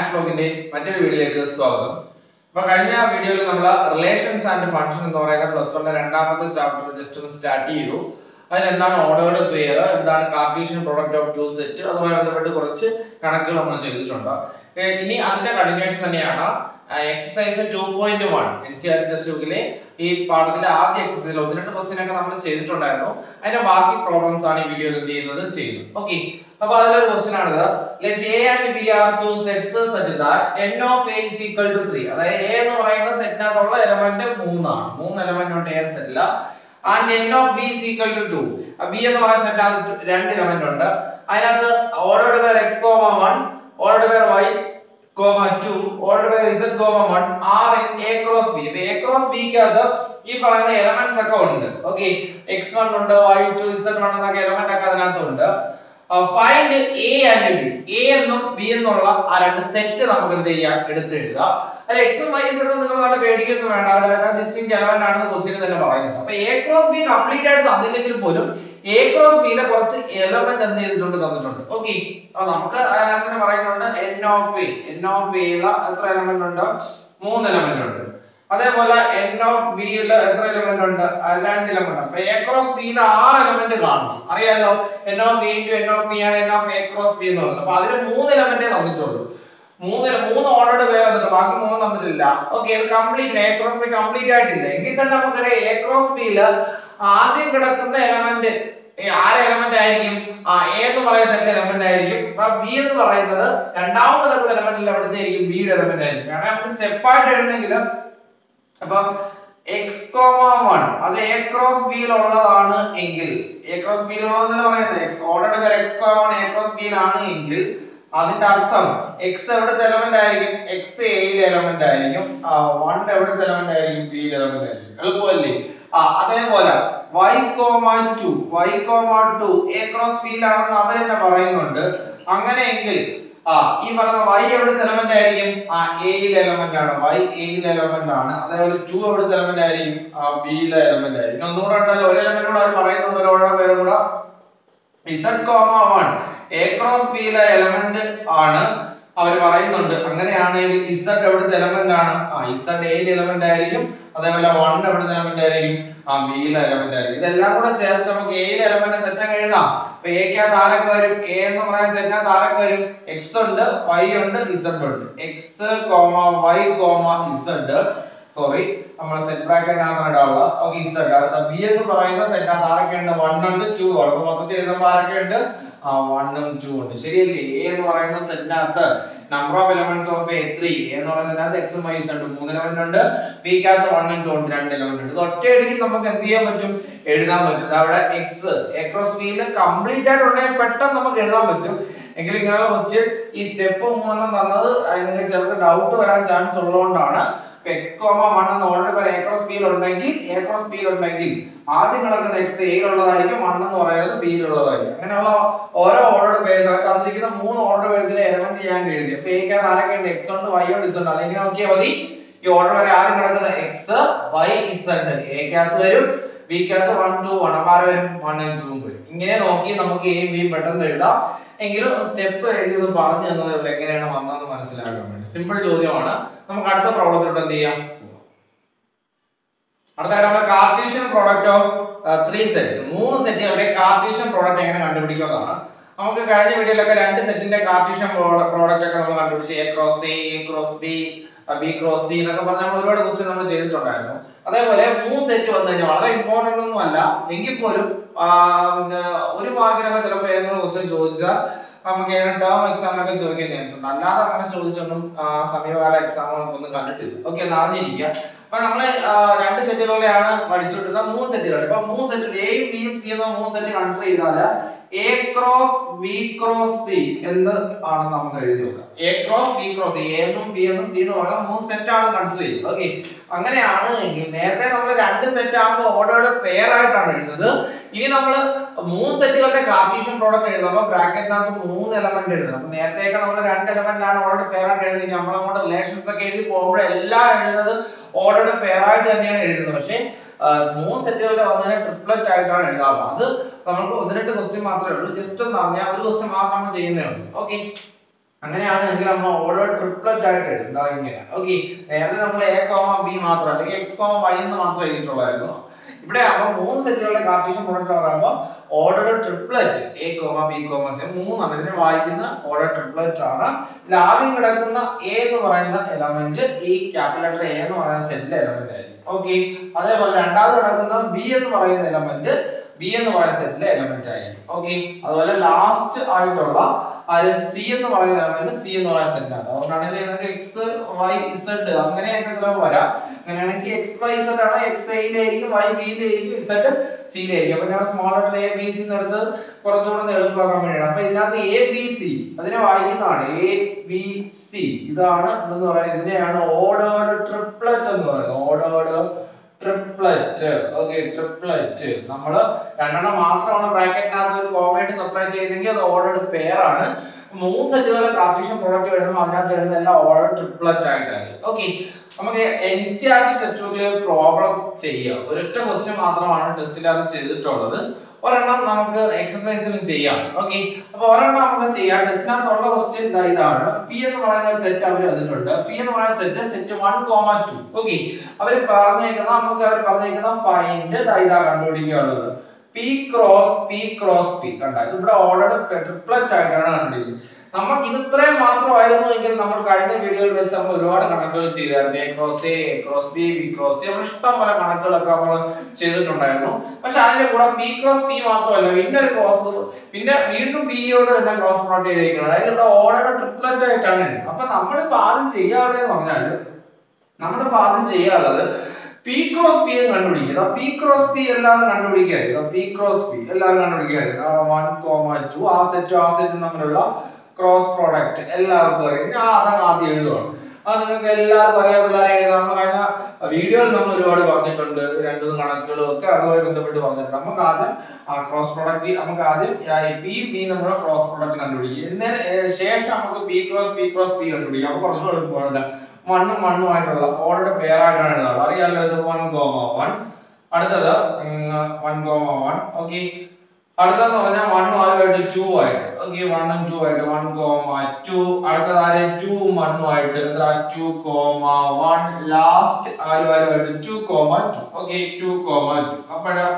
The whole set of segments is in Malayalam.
മാത്സ് ബ്ലോഗിന്റെ മറ്റൊരു വീഡിയോയിലേക്ക് സ്വാഗതം അപ്പൊ കഴിഞ്ഞ വീഡിയോയിൽ നമ്മൾ റിലേഷൻസ് ആൻഡ് ഫംഗ്ഷൻ എന്ന് പറയുന്ന പ്ലസ് വണ്ണിന്റെ രണ്ടാമത്തെ ചാപ്റ്റർ ജസ്റ്റ് ഒന്ന് സ്റ്റാർട്ട് ചെയ്തു അതിൽ എന്താണ് ഓർഡേർഡ് പെയർ എന്താണ് Cartesian product of two set അതുമായി ബന്ധപ്പെട്ട് കുറച്ച് കണക്കുകൾ നമ്മൾ ചെയ്തിട്ടുണ്ട് ഏ, ഇനി അതിന്റെ കണ്ടിന്യൂഷൻ തന്നെയാണ് exercise two point one N C R text ബുക്കിലെ ഈ പാഠത്തിന്റെ ആദ്യ എക്സസൈസിൽ ഒന്ന് രണ്ട് ക്വസ്റ്റ്യൻ ഒക്കെ നമ്മൾ ചെയ്തിട്ടുണ്ടായിരുന്നു അതിന്റെ ബാക്കി പ്രോബ്ലംസ് ആണ് ഈ വീഡിയോയിൽ എന്ത് ചെയ്യുന്നത് ചെയ്യുന്നത് ഓക്കെ അപ്പൊ അതിലൊരു ക്വസ്റ്റ്യൻ ആണിത് let a and b are two sets such that n of a is equal to 3 അതായത് a എന്ന് പറയുന്ന സെറ്റിനകത്തുള്ള എലമെന്റ് മൂന്നാണ് മൂന്ന് എലമെന്റ് ഉണ്ട് ഏത് സെറ്റില and n of b is equal to 2 b എന്ന് പറയുന്ന സെറ്റിനകത്ത് രണ്ട് എലമെന്റ് ഉണ്ട് അതിനകത്ത് ordered pair x, 1 ordered pair y, 2 ordered pair z, 1 are in a cross b അപ്പൊ a cross b ക്കകത്ത് ഈ പറയുന്ന എലമെന്റ്സ് ഒക്കെ ഉണ്ട് ഓക്കെ x1 ഉണ്ട് y2 z1 എന്നൊക്കെ എലമെന്റ് ഒക്കെ അതിനകത്തുണ്ട് find A and B A എന്നും ബി എന്നുള്ള ആ രണ്ട് സെറ്റ് നമുക്ക് എന്ത് ചെയ്യാം എടുത്ത് എഴുതാം അല്ല എക്സും വൈ സെറ്റും നിങ്ങൾ നല്ല പേടിക്കൊന്നും വേണ്ട അവിടെ ഡിസ്റ്റിങ് എലമെന്റ് ആണെന്ന് ക്വസ്റ്റിന് തന്നെ പറയുന്നുണ്ട് അപ്പൊ എ ക്രോസ് ബി കംപ്ലീറ്റ് ആയിട്ട് തന്നില്ലെങ്കിൽ പോലും എ ക്രോസ് ബിയിലെ കുറച്ച് എലമെന്റ് എന്ത് ചെയ്തിട്ടുണ്ട് തന്നിട്ടുണ്ട് ഓക്കെ അപ്പൊ നമുക്ക് അതിനകത്ത് തന്നെ പറയുന്നുണ്ട് N of A N of എയില എത്ര എലമെന്റ് ഉണ്ട് മൂന്ന് എലമെന്റ് ഉണ്ട് അതേപോലെ എൻ ഓഫ് ബിയിൽ എത്ര എലമെന്റ് ഉണ്ട് ആ, രണ്ട് എലമെന്റ് അപ്പൊ എ ക്രോസ് ബിയിൽ ആറ് എലമെന്റ് കാണണം അറിയാലോ N of B into N of B ആണ് N of A cross B എന്ന് പറയുന്നത് അപ്പൊ അതിന് മൂന്ന് എലമെന്റേ തന്നിട്ടുള്ളൂ മൂന്ന് മൂന്ന് ഓർഡർ പേര് തന്നിട്ടുണ്ട് ബാക്കി മൂന്ന് തന്നിട്ടില്ല ഓക്കെ ഇത് complete A cross B complete ആയിട്ടില്ല എങ്കിൽ തന്നെ നമുക്കറിയാം എ ക്രോസ് ബിയിൽ ആദ്യം കിടക്കുന്ന എലമെന്റ് ആറ് എലമെന്റ് ആയിരിക്കും ആ എ എന്ന് പറയുന്ന സെറ്റ് എലമെന്റ് ആയിരിക്കും ബി എന്ന് പറയുന്നത് രണ്ടാമത് കിടക്കുന്ന എലമെന്റിൽ എവിടുത്തെ ആയിരിക്കും ബിയുടെ എലമെന്റ് ആയിരിക്കും കാരണം നമുക്ക് സ്റ്റെപ്പ് ആയിട്ട് എഴുതുന്നെങ്കിൽ അപ്പം എക്സ് കോമ വൺ അത് എ ക്രോസ് ബിയിൽ ഉള്ളതാണ് എങ്കിൽ എ ക്രോസ് ബിയിൽ ഉള്ളതെന്ന് പറയുന്നത് X order X comma one A cross ബിയിൽ ആണ് എങ്കിൽ അതിന്റെ അർത്ഥം എക്സ് എവിടുത്തെ എലമെന്റ് ആയിരിക്കും എക്സ് എയിൽ എലമെന്റ് ആയിരിക്കും വൺ എവിടുത്തെ എലമെന്റ് ആയിരിക്കും ബിയിൽ എലമെന്റ് ആയിരിക്കും എളുപ്പമല്ലേ ആ അതേപോലെ y comma two y comma two A cross ബിയിലാണെന്ന് അവർ തന്നെ പറയുന്നുണ്ട് അങ്ങനെയെങ്കിൽ ആ ഈ പറഞ്ഞ y എവിടുത്തെ എലമെന്റ് ആയിരിക്കും ആ എയിലെ എലമെന്റ് ആണ് y എയിലെ എലമെന്റ് ആണ് അതേപോലെ 2 എവിടുത്തെ എലമെന്റ് ആയിരിക്കും ആ ബിയിലെ എലമെന്റ് ആയിരിക്കും ഒന്നുകൂടെ ഉണ്ടല്ലോ ഒരു എലമെന്റ് കൂടെ അവർ പറയുന്നുണ്ട് ഒരു ഓർഡർ പേരും കൂടെ z കോമ 1 a ക്രോസ് ബിയിലെ എലമെന്റ് ആണ് അവർ പറയുന്നുണ്ട് അങ്ങനെയാണെങ്കിൽ z എവിടുത്തെ എലമെന്റ് ആണ് ആ z എയിലെ എലമെന്റ് ആയിരിക്കും അതേപോലെ 1 എവിടുത്തെ എലമെന്റ് ആയിരിക്കും ആ ബിയിലെ എലമെന്റ് ആയിരിക്കും ഇതെല്ലാം കൂടെ ചേർത്ത് നമുക്ക് എയിലെ എലമെന്റ് സെറ്റ് അങ്ങ് എഴുതാം അപ്പൊ എക്കകത്ത് ആരൊക്കെ വരും എ എന്ന് പറയുന്ന സെറ്റിനകത്ത് ആരൊക്കെ വരും എക്സ് ഉണ്ട് വൈ ഉണ്ട് ഇസഡ് ഉണ്ട് X comma Y comma Z sorry നമ്മൾ സെറ്റ് ബ്രാക്കറ്റിനകത്ത് ഇടാനുള്ള ഓക്കെ ഇസഡ് അടുത്ത ബി എന്ന് പറയുന്ന സെറ്റിനകത്ത് ആരൊക്കെ ഉണ്ട് വൺ ഉണ്ട് ടു ഉണ്ട് അപ്പൊ മൊത്തത്തിൽ എഴുതുമ്പോൾ ആരൊക്കെ ഉണ്ട് ആ വണ്ണും ടു ഉണ്ട് ശരിയല്ലേ എ എന്ന് പറയുന്ന സെറ്റിനകത്ത് number of elements of A three എന്ന് പറയുന്നതിനകത്ത് എക്സും വൈ ഉണ്ട് മൂന്ന് എലമെന്റ് ഉണ്ട് ബിക്കകത്ത് വണ്ണും ടു ഉണ്ട് രണ്ട് എലമെന്റ് ഉണ്ട് ഇത് ഒറ്റയടിക്ക് നമുക്ക് എന്ത് ചെയ്യാൻ പറ്റും എഴുതാൻ പറ്റും ഇത് അവിടെ എക്സ് എ ക്രോസ് ബിയിൽ കംപ്ലീറ്റ് ആയിട്ട് ഉണ്ടെങ്കിൽ പെട്ടെന്ന് നമുക്ക് എഴുതാൻ പറ്റും എങ്കിലും ഇങ്ങനെയുള്ള ക്വസ്റ്റ്യൻ ഈ സ്റ്റെപ്പ് മൂന്നെണ്ണം തന്നത് അതിന് ചിലർക്ക് ഡൗട്ട് വരാൻ ചാൻസ് ഉള്ളതുകൊണ്ടാണ് എക്സ് കോമ വൺ എന്ന് ഓൾറെഡി പറയാം എ ക്രോസ് ബിയിൽ ഉണ്ടെങ്കിൽ എ ക്രോസ് ബിയിൽ ഉണ്ടെങ്കിൽ ആദ്യം കിടക്കുന്ന എക്സ് എയിലുള്ളതായിരിക്കും വൺ എന്ന് പറയുന്നത് ബിയിലുള്ളതായിരിക്കും അങ്ങനെയുള്ള ഓരോ ഓർഡർ പേഴ്സ് അവർ തന്നിരിക്കുന്ന മൂന്ന് ഓർഡർ പേഴ്സിലെ എലമെന്റ് ഞാൻ എഴുതി അപ്പൊ എക്കാണ് ആരൊക്കെ ഉണ്ട് എക്സ് ഉണ്ട് വൈ ഉണ്ട് ഇസ് ഉണ്ട് അല്ലെങ്കിൽ നോക്കിയാൽ മതി ഈ ഓർഡർ വരെ ആദ്യം കിടക്കുന്ന എക്സ് വൈ ഇസഡ് എക്കകത്ത് വരും ബിക്കകത്ത് വൺ ടു വൺ അപ്പൊ ആര് വരും വൺ ആൻഡ് ടു വരും ഇങ്ങനെ നോക്കി നമുക്ക് എയും ബിയും പെട്ടെന്ന് എഴുതാം എങ്കിലും സ്റ്റെപ്പ് എഴുതി പറഞ്ഞു തന്നതിൽ എങ്ങനെയാണ് വന്നതെന്ന് മനസ്സിലാക്കാൻ വേണ്ടി സിമ്പിൾ ചോദ്യമാണ് നമുക്ക് അടുത്ത പ്രോബ്ലത്തിലോട്ട് എന്ത് ചെയ്യാം അടുത്തായിട്ട് നമ്മുടെ Cartesian product of three sets മൂന്ന് സെറ്റുകളുടെ കാർട്ടീഷ്യൻ പ്രോഡക്റ്റ് എങ്ങനെ കണ്ടുപിടിക്കുന്നതാണ് നമുക്ക് കഴിഞ്ഞ വീഡിയോയിലൊക്കെ രണ്ട് സെറ്റിന്റെ കാർട്ടീഷ്യൻ പ്രോഡക്റ്റ് ഒക്കെ നമ്മൾ കണ്ടുപിടിച്ച് A cross A A cross B B cross D എന്നൊക്കെ പറഞ്ഞ് നമ്മൾ ഒരുപാട് ക്വസ്റ്റ്യൻ നമ്മൾ ചെയ്തിട്ടുണ്ടായിരുന്നു അതേപോലെ മൂന്ന് സെറ്റ് വന്നു കഴിഞ്ഞാൽ വളരെ ഇമ്പോർട്ടന്റ് ഒന്നും അല്ല എങ്കിൽ പോലും ആ, പിന്നെ ഒരു മാർക്കിനൊക്കെ ചിലപ്പോൾ ഏതെങ്കിലും ക്വസ്റ്റ്യൻ ചോദിച്ചാൽ നമുക്ക് ഏതെങ്കിലും ടേം എക്സാമിനൊക്കെ ചോദിക്കാൻ ചാൻസ് ഉണ്ട് അല്ലാതെ അങ്ങനെ ചോദിച്ചൊന്നും ആ, സമീപകാല എക്സാമുകൾക്കൊന്നും കണ്ടിട്ടില്ല ഓക്കെ എന്ന് അറിഞ്ഞിരിക്കുക അപ്പൊ നമ്മള് ആ, രണ്ട് സെറ്റുകളിലാണ് പഠിച്ചുകൊണ്ടിരുന്നത് മൂന്ന് സെറ്റുകൾ ഇപ്പൊ മൂന്ന് സെറ്റ് എയും ബിയും സി എന്ന മൂന്ന് സെറ്റ് കൺസിഡർ ചെയ്താല് A cross B cross C എന്ന് ആണ് നമുക്ക് എഴുതി നോക്കാം A cross B cross A എന്നും ബി എന്നും സി എന്ന് പറയുന്ന മൂന്ന് സെറ്റ് ആണ് കൺസിഡർ ചെയ്യുന്നത് ഓക്കെ അങ്ങനെയാണ് എങ്കിൽ നേരത്തെ നമ്മൾ രണ്ട് സെറ്റ് ആകുമ്പോൾ ഓർഡേർഡ് പെയർ ആയിട്ടാണ് എഴുതുന്നത് ഇനി നമ്മൾ മൂന്ന് സെറ്റുകളുടെ കാർട്ടീഷ്യൻ പ്രോഡക്റ്റ് എഴുതുമ്പോൾ ബ്രാക്കറ്റിനകത്ത് മൂന്ന് എലമെന്റ് എഴുതണം അപ്പൊ നേരത്തെയൊക്കെ നമ്മൾ രണ്ട് എലമെന്റ് ആണ് ഓർഡർ പെയർ ആയിട്ട് എഴുതി നമ്മൾ അങ്ങോട്ട് റിലേഷൻസ് ഒക്കെ എഴുതി പോകുമ്പോഴെല്ലാം എഴുതുന്നത് ഓർഡർ പെയർ ആയിട്ട് തന്നെയാണ് എഴുതുന്നത് പക്ഷേ ആ, മൂന്ന് സെറ്റുകളുടെ വന്നതിനെ ട്രിപ്ലറ്റ് ആയിട്ടാണ് എഴുതാറുള്ളത് അത് നമുക്ക് ഒന്ന് രണ്ട് ക്വസ്റ്റ്യൻ മാത്രമേ ഉള്ളൂ ജസ്റ്റ് ഒന്ന് അറിഞ്ഞാൽ ഒരു ക്വസ്റ്റ്യൻ മാത്രം നമ്മൾ ചെയ്യുന്നേ ഉള്ളൂ ഓക്കെ അങ്ങനെയാണെങ്കിൽ നമ്മൾ ഓർഡർ ട്രിപ്ലറ്റ് ആയിട്ട് എഴുതും ദാ ഇങ്ങനെ ഓക്കെ നേരത്തെ നമ്മൾ എ കോമ ബി മാത്രം അല്ലെങ്കിൽ എക്സ് കോമ വൈ എന്ന് മാത്രം എഴുതിയിട്ടുള്ളായിരുന്നു ഇവിടെ ആകുമ്പോൾ മൂന്ന് സെറ്റുകളുടെ കാർട്ടീഷ്യൻ പ്രോഡക്റ്റ് പറയുമ്പോൾ order triplet A comma B comma C മൂന്നാണ് ഇതിനെ വായിക്കുന്ന ഓർഡർ ട്രിപ്ലറ്റ് ആണ് ഇതിൽ ആദ്യം കിടക്കുന്ന എ എന്ന് പറയുന്ന എലമെന്റ് ഈ ക്യാപിറ്റൽ ലെറ്റർ എ എന്ന് പറയുന്ന സെറ്റിലെ എലമെന്റ് ആയിരിക്കും ഓക്കെ അതേപോലെ രണ്ടാമത് കിടക്കുന്ന ബി എന്ന് പറയുന്ന എലമെന്റ് ബി എന്ന് പറയുന്ന സെറ്റിലെ എലമെന്റ് ആയിരിക്കും ഓക്കെ അതുപോലെ ലാസ്റ്റ് ആയിട്ടുള്ള അതിൽ സി എന്ന് പറയുന്ന എലമെന്റ് സി എന്ന് പറയുന്ന സെറ്റ് ആണ് അതുകൊണ്ടാണെങ്കിൽ നിങ്ങൾക്ക് എക്സ് വൈ ഇസഡ് അങ്ങനെയൊക്കെ ചിലപ്പോൾ വരാം അങ്ങനെയാണെങ്കിൽ എക്സ് വൈ ഇസഡ് ആണ് എക്സ് എയിലായിരിക്കും വൈ ബിയിലായിരിക്കും ഇസഡ് സിയിലായിരിക്കും അപ്പൊ ഞാൻ small letter A B C എടുത്ത് കുറച്ചുകൂടെ ഒന്ന് എളുപ്പമാക്കാൻ വേണ്ടിയാണ് അപ്പൊ ഇതിനകത്ത് എ ബി സി അതിനെ വായിക്കുന്നതാണ് എ ബി സി ഇതാണ് എന്ന് പറയുന്നത് ഇതിനെയാണ് ഓർഡേർഡ് ട്രിപ്ലറ്റ് എന്ന് പറയുന്നത് ഓർഡേർഡ് ട്രിപ്ലറ്റ് ഓക്കെ ട്രിപ്ലറ്റ് നമ്മൾ രണ്ടെണ്ണം മാത്രമാണ് ബ്രാക്കറ്റിനകത്ത് ഒരു കോമയായിട്ട് സെപ്പറേറ്റ് ചെയ്തെങ്കിൽ അത് ഓർഡേർഡ് പെയർ ആണ് മൂന്ന് സെറ്റുകളുടെ കാർട്ടീഷ്യൻ പ്രോഡക്റ്റ് എഴുതുമ്പോൾ അതിനകത്ത് എഴുതുന്ന എല്ലാം ഓർഡർ ട്രിപ്ലറ്റ് ആയിട്ടാണ് ഓക്കെ നമുക്ക് N C R T text ബുക്കിൽ പ്രോബ്ലം ചെയ്യാം ഒരൊറ്റ ക്വസ്റ്റ്യൻ മാത്രമാണ് ടെസ്റ്റിൽ അത് ചെയ്തിട്ടുള്ളത് ഒരെണ്ണം നമുക്ക് എക്സസൈസിലും ചെയ്യാം ഓക്കെ അപ്പൊ ഒരെണ്ണം നമുക്ക് ചെയ്യാം ടെസ്റ്റിനകത്തുള്ള ക്വസ്റ്റ്യൻ ഇതാ ഇതാണ് പി എന്ന് പറയുന്ന ഒരു സെറ്റ് അവർ തന്നിട്ടുണ്ട് പി എന്ന് പറയുന്ന set set one comma two okay അവർ പറഞ്ഞേക്കുന്ന നമുക്ക് അവർ പറഞ്ഞേക്കുന്ന ഫൈൻഡ് ഇതാ ഇതാ കണ്ടുപിടിക്കാനുള്ളത് P cross P cross P കണ്ട ഇവിടെ ഓർഡർ ട്രിപ്ലറ്റ് ആയിട്ടാണ് കണ്ടുപിടിക്കുന്നത് നമുക്ക് ഇത് ഇത്രയും മാത്രമായിരുന്നു എങ്കിൽ നമ്മൾ കഴിഞ്ഞ വീഡിയോയിൽ വെച്ച് നമ്മൾ ഒരുപാട് കണക്കുകൾ ചെയ്തായിരുന്നു A cross A A cross B B cross C നമ്മൾ ഇഷ്ടം പോലെ കണക്കുകളൊക്കെ നമ്മൾ ചെയ്തിട്ടുണ്ടായിരുന്നു പക്ഷെ അതിന്റെ കൂടെ പി ക്രോസ് പി മാത്രമല്ല പിന്നെ ഒരു ക്രോസ് പിന്നെ വീണ്ടും പിയോട് തന്നെ ക്രോസ് പ്രോഡക്റ്റ് ചെയ്തിരിക്കുന്നത് അതായത് ഇവിടെ ഓർഡർ ട്രിപ്ലറ്റ് ആയിട്ടാണ് അപ്പൊ നമ്മളിപ്പോ ആദ്യം ചെയ്യാതെ പറഞ്ഞാൽ നമ്മളിപ്പോ ആദ്യം ചെയ്യാനുള്ളത് പി ക്രോസ് പി എന്ന് കണ്ടുപിടിക്കുക പി ക്രോസ് പി എല്ലാവരും കണ്ടുപിടിക്കായിരുന്നു പി ക്രോസ് പി എല്ലാവരും കണ്ടുപിടിക്കായിരുന്നു വൺ കോമ ടു ആ സെറ്റും ആ സെറ്റും തമ്മിലുള്ള ക്രോസ് പ്രോഡക്റ്റ് എല്ലാവർക്കും അറിയാം ഞാൻ അതാണ് ആദ്യം എഴുതുവാണ് അത് നിങ്ങൾക്ക് എല്ലാവർക്കും അറിയാം പിള്ളേരെ എഴുതാം നമ്മൾ കഴിഞ്ഞ വീഡിയോയിൽ നമ്മൾ ഒരുപാട് പറഞ്ഞിട്ടുണ്ട് രണ്ടു കണക്കുകളും ഒക്കെ അതുമായി ബന്ധപ്പെട്ട് പറഞ്ഞിട്ടുണ്ട് നമുക്ക് ആദ്യം ആ ക്രോസ് പ്രോഡക്റ്റ് നമുക്ക് ആദ്യം പി പി നമ്മുടെ ക്രോസ് പ്രോഡക്റ്റ് കണ്ടുപിടിക്കുക എന്നതിന് ഏർ ശേഷം നമുക്ക് P cross P cross P കണ്ടുപിടിക്കാം അപ്പൊ കുറച്ചുകൂടെ എളുപ്പമാണ് മണ്ണും മണ്ണുമായിട്ടുള്ള ഓർഡർ പെയർ ആയിട്ടാണ് എഴുതാറ് അറിയാലോ ഇത് വൺ കോമ വൺ അടുത്തത് വൺ കോമ വൺ ഓക്കെ അടുത്തതെന്ന് പറഞ്ഞാൽ വണ്ണും ആരുമായിട്ട് ടു ആയിട്ട് ഓക്കെ വണ്ണും ടു ആയിട്ട് വൺ കോമ ടു അടുത്തത് ആര് ടു മണ്ണുമായിട്ട് എത്ര ടു കോമ വൺ ലാസ്റ്റ് ആരും ആരുമായിട്ട് two comma two okay two comma two അപ്പോഴ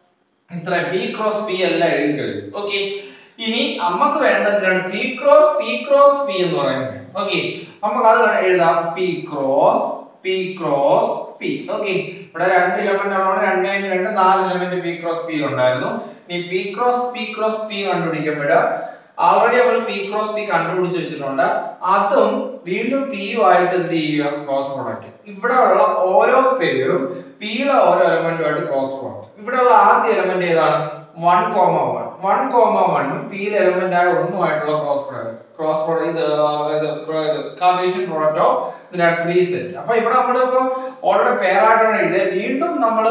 ഇത്ര പി ക്രോസ് പി എല്ലാം എഴുതി കഴിഞ്ഞു ഓക്കെ ഇനി നമുക്ക് വേണ്ടതിനാണ് P cross P cross P എന്ന് പറയുന്നത് ഓക്കെ നമുക്ക് അത് എഴുതാം P cross P cross P okay ഇവിടെ രണ്ട് ഇലമെന്റ് ഉള്ളതുകൊണ്ട് രണ്ടേ രണ്ട് നാല് ഇലമെന്റ് പി ക്രോസ് പി ഉണ്ടായിരുന്നു ഇനി P cross P cross P കണ്ടുപിടിക്കുമ്പോൾ ആൾറെഡി നമ്മൾ പി ക്രോസ് പി കണ്ടുപിടിച്ച് വെച്ചിട്ടുണ്ട് അതും വീണ്ടും പിയും ആയിട്ട് എന്ത് ചെയ്യുക ക്രോസ് പ്രോഡക്റ്റ് ഇവിടെ ഉള്ള ഓരോ പേരും പിയുടെ ഓരോ എലമെന്റുമായിട്ട് ക്രോസ് പ്രോഡക്റ്റ് ഇവിടെ ഉള്ള ആദ്യ എലമെന്റ് ഏതാണ് one comma one one comma വണ്ണും പിയിലെ എലമെന്റ് ആയ ഒന്നുമായിട്ടുള്ള ക്രോസ് പ്രോഡക്റ്റ് ക്രോസ് പ്രോഡക്റ്റ് ഇത് ഇത് കാർട്ടീഷ്യൻ പ്രോഡക്റ്റ് ഓഫ് ഇതിനകത്ത് ത്രീ സെറ്റ് അപ്പൊ ഇവിടെ നമ്മളിപ്പോ ഓൾറെഡി പെയർ ആയിട്ടാണ് എഴുതിയത് വീണ്ടും നമ്മൾ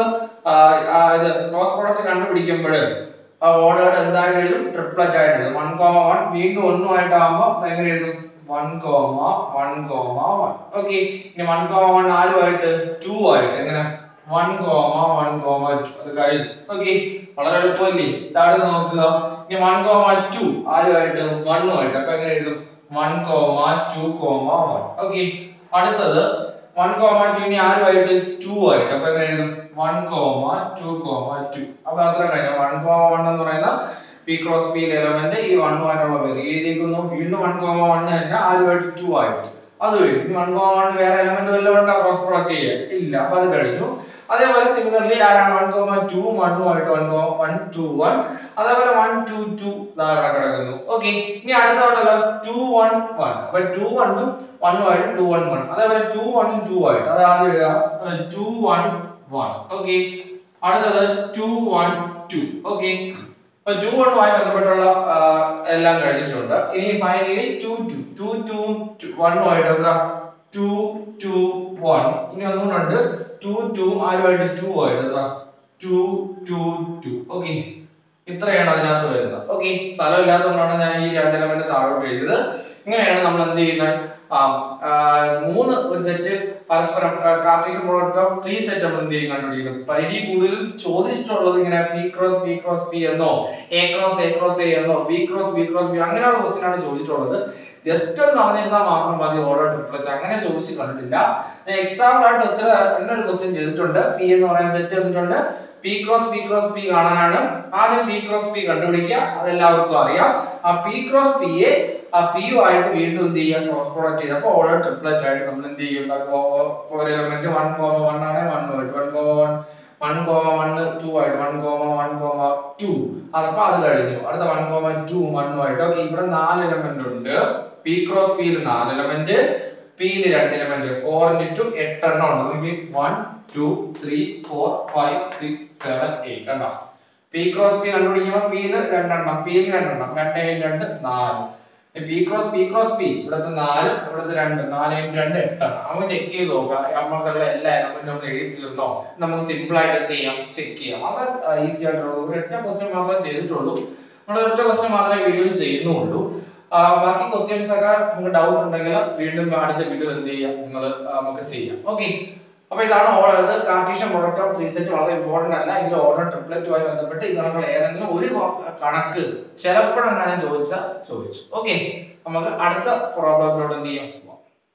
ഇത് ക്രോസ് പ്രോഡക്റ്റ് കണ്ടുപിടിക്കുമ്പോൾ ഓർഡർ എന്തായിട്ട് എഴുതും ട്രിപ്ലറ്റ് ആയിട്ട് എഴുതും വൺ കോമ വൺ വീണ്ടും ഒന്നുമായിട്ടാകുമ്പോൾ എങ്ങനെ എഴുതും one comma one comma one okay ഇനി വൺ കോമ വൺ ആരുമായിട്ട് ടു ആയിട്ട് എങ്ങനെ one comma one comma two അത് കഴിഞ്ഞു ഓക്കെ വളരെ എളുപ്പമല്ലേ താഴെ നോക്കുക ഇനി വൺ കോമ ടു ആരുമായിട്ട് വണ്ണുമായിട്ട് അപ്പൊ എങ്ങനെ എഴുതും one comma two comma one okay അടുത്തത് വൺ കോമ ടു ഇനി ആരുമായിട്ട് ടു ആയിട്ട് അപ്പൊ എങ്ങനെ എഴുതും one comma two comma two അപ്പൊ അത്ര കഴിഞ്ഞു വൺ കോമ വൺ എന്ന് പറയുന്ന പി ക്രോസ് പി എലമെന്റ് ഈ വണ്ണുമായിട്ടുള്ള പേര് എഴുതിയിരിക്കുന്നു വീണ്ടും വൺ കോമ വൺ തന്നെ ആരുമായിട്ട് ടു ആയിട്ട് അത് കഴിഞ്ഞു വൺ കോമ വൺ വേറെ എലമെന്റ് വല്ലതും ഉണ്ടോ ക്രോസ് പ്രോഡക്റ്റ് ചെയ്യാൻ ഇല്ല അപ്പൊ അത് കഴിഞ്ഞു അതേപോലെ സിമിലർലി ആരാണ് വൺ കോമ ടു വണ്ണുമായിട്ട് one comma one two one അതേപോലെ വൺ ടു ടു അവിടെ കിടക്കുന്നു ഓക്കെ ഇനി അടുത്തവണ്ടല്ലോ ടു വൺ വൺ അപ്പൊ ടു വണ്ണും വണ്ണുമായിട്ട് ടു വൺ വൺ അതേപോലെ ടു വണ്ണും ടു ആയിട്ട് അത് ആദ്യം എഴുതാം ടു വൺ വൺ ഓക്കെ അടുത്തത് ടു വൺ ടു ഓക്കെ അപ്പൊ ടു വണ്ണുമായി ബന്ധപ്പെട്ടുള്ള ആ, എല്ലാം കഴിഞ്ഞിട്ടുണ്ട് ഇനി finally two two two two വണ്ണുമായിട്ട് എന്താ ടു ടു വൺ ഇനി ഒന്നുകൂടെ ടു ടു ആരുമായിട്ട് ടു ആയിട്ട് എന്താ ടു ടു ടു ഓക്കെ ഇത്രയാണ് അതിനകത്ത് വരുന്നത് ഓക്കെ സ്ഥലം ഇല്ലാത്തതുകൊണ്ടാണ് ഞാൻ ഈ രണ്ട് എലമെന്റ് താഴോട്ട് എഴുതിയത് ഇങ്ങനെയാണ് നമ്മൾ എന്ത് ചെയ്യുന്നത് ആ, ആ, മൂന്ന് ഒരു സെറ്റ് പരസ്പരം Cartesian product of three set നമ്മൾ എന്ത് ചെയ്യും കണ്ടുപിടിക്കുന്നത് പരീക്ഷ കൂടുതൽ ചോദിച്ചിട്ടുള്ളത് ഇങ്ങനെ P cross B cross P എന്നോ A cross A cross A എന്നോ B cross B cross B അങ്ങനെയുള്ള ക്വസ്റ്റ്യൻ ആണ് ചോദിച്ചിട്ടുള്ളത് ജസ്റ്റ് ഒന്ന് അറിഞ്ഞിരുന്നാൽ മാത്രം മതി ഓർഡർ ട്രിപ്ലറ്റ് അങ്ങനെ ചോദിച്ചു കണ്ടിട്ടില്ല എക്സാമ്പിൾ ആയിട്ട് ടെസ്റ്റിൽ എന്നൊരു ക്വസ്റ്റ്യൻ ചെയ്തിട്ടുണ്ട് പി എന്ന് പറയുന്ന സെറ്റ് തന്നിട്ടുണ്ട് P cross P cross P കാണാനാണ് ആദ്യം പി ക്രോസ് പി കണ്ടുപിടിക്കുക അതെല്ലാവർക്കും അറിയാം ആ പി ക്രോസ് പി യെ ആ പി യു ആയിട്ട് വീണ്ടും എന്ത് ചെയ്യുക ക്രോസ് പ്രോഡക്റ്റ് ചെയ്തപ്പോൾ ഓർഡർ ട്രിപ്ലറ്റ് ആയിട്ട് നമ്മൾ എന്ത് ചെയ്യും ഒരു എലമെന്റ് വൺ കോമ വൺ ആണ് വൺ ആയിട്ട് one comma one one comma one two ആയിട്ട് one comma one comma two അതപ്പോ അത് കഴിഞ്ഞു അടുത്ത വൺ കോമ ടു വണ്ണുമായിട്ട് ഓക്കെ ഇവിടെ നാല് എലമെന്റ് ഉണ്ട് പി ക്രോസ് പിയിൽ നാല് എലമെന്റ് പിയിൽ രണ്ട് എലമെന്റ് ഫോർ ഇൻറ്റു എട്ടെണ്ണം ഉണ്ട് നമുക്ക് one two three four five six seven eight കണ്ടോ പി ക്രോസ് പി കണ്ടുപിടിക്കുമ്പോൾ പിയിൽ രണ്ടെണ്ണം പിയിൽ രണ്ടെണ്ണം രണ്ടേ രണ്ട് നാല് P cross P cross P ഇവിടുത്തെ നാല് ഇവിടുത്തെ രണ്ട് നാല് രണ്ട് എട്ടെണ്ണം നമുക്ക് ചെക്ക് ചെയ്ത് നോക്കാം നമ്മൾക്കുള്ള എല്ലാ എലമെന്റും നമ്മൾ എഴുതി തീർന്നോ നമുക്ക് സിമ്പിൾ ആയിട്ട് എന്ത് ചെയ്യാം ചെക്ക് ചെയ്യാം വളരെ ഈസി ആയിട്ടുള്ള ഒരു ഒറ്റ ക്വസ്റ്റ്യൻ മാത്രമേ ചെയ്തിട്ടുള്ളൂ നമ്മൾ ഒറ്റ ക്വസ്റ്റ്യൻ മാത്രമേ വീഡിയോയിൽ ചെയ്യുന്നുള്ളൂ ആ, ബാക്കി ക്വസ്റ്റ്യൻസ് ഒക്കെ നിങ്ങൾക്ക് ഡൗട്ട് ഉണ്ടെങ്കിൽ വീണ്ടും അടുത്ത വീഡിയോ എന്ത് ചെയ്യാം നിങ്ങൾ നമുക്ക് ചെയ്യാം ഓക്കെ അപ്പൊ ഇതാണ് order Cartesian product of three set വളരെ ഇമ്പോർട്ടന്റ് അല്ല ഇതിൽ ഓർഡർ ട്രിപ്ലറ്റുമായി ബന്ധപ്പെട്ട് ഇത് നമ്മൾ ഏതെങ്കിലും ഒരു കൊ- കണക്ക് ചിലപ്പോഴെങ്ങാനും ചോദിച്ചാൽ ചോദിച്ചു ഓക്കെ നമുക്ക് അടുത്ത പ്രോബ്ലത്തിലോട്ട് എന്ത് ചെയ്യാം പോവാം.